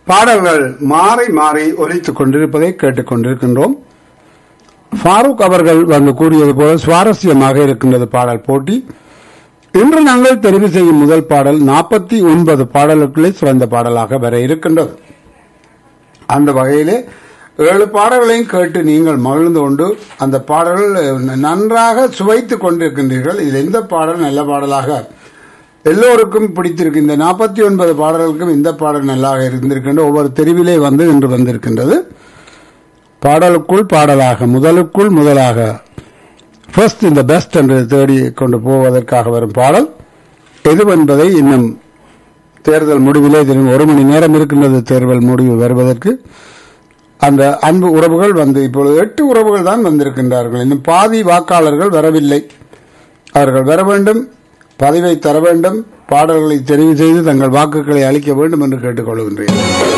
பாடல்கள் மாறி மாறி ஒலித்துக் கொண்டிருப்பதை கேட்டுக் கொண்டிருக்கின்றோம் ஃபாரூக் அவர்கள் வந்து கூறியது போல சுவாரஸ்யமாக இருக்கின்றது பாடல் போட்டி இன்று நாங்கள் தெரிவு செய்யும் முதல் பாடல் நாற்பத்தி ஒன்பது பாடலுக்குள்ளே சிறந்த பாடலாக வர இருக்கின்றது அந்த வகையிலே ஏழு பாடல்களையும் கேட்டு நீங்கள் மகிழ்ந்து கொண்டு அந்த பாடல்கள் நன்றாக சுவைத்துக் கொண்டிருக்கின்றீர்கள் இதில் எந்த பாடல் நல்ல பாடலாக எல்லோருக்கும் பிடித்திருக்கு இந்த நாற்பத்தி ஒன்பது பாடல்களுக்கும் இந்த பாடல் நல்லாக இருந்திருக்கின்ற ஒவ்வொரு தெரிவிலே வந்து இன்று வந்திருக்கின்றது பாடலுக்குள் பாடலாக முதலுக்குள் முதலாக ஃபர்ஸ்ட் இந்த பெஸ்ட் என்று தேடி கொண்டு போவதற்காக வரும் பாடல் எதுவென்பதை இன்னும் தேர்தல் முடிவிலே தெரியும் ஒரு மணி நேரம் இருக்கின்றது தேர்தல் முடிவு வருவதற்கு அந்த அன்பு உறவுகள் வந்து இப்பொழுது எட்டு உறவுகள் தான் வந்திருக்கின்றார்கள் இன்னும் பாதி வாக்காளர்கள் வரவில்லை அவர்கள் வர வேண்டும் பதவியை தர வேண்டும் பாடல்களை தெரிவு செய்து தங்கள் வாக்குகளை அளிக்க வேண்டும் என்று கேட்டுக்கொள்கின்றேன்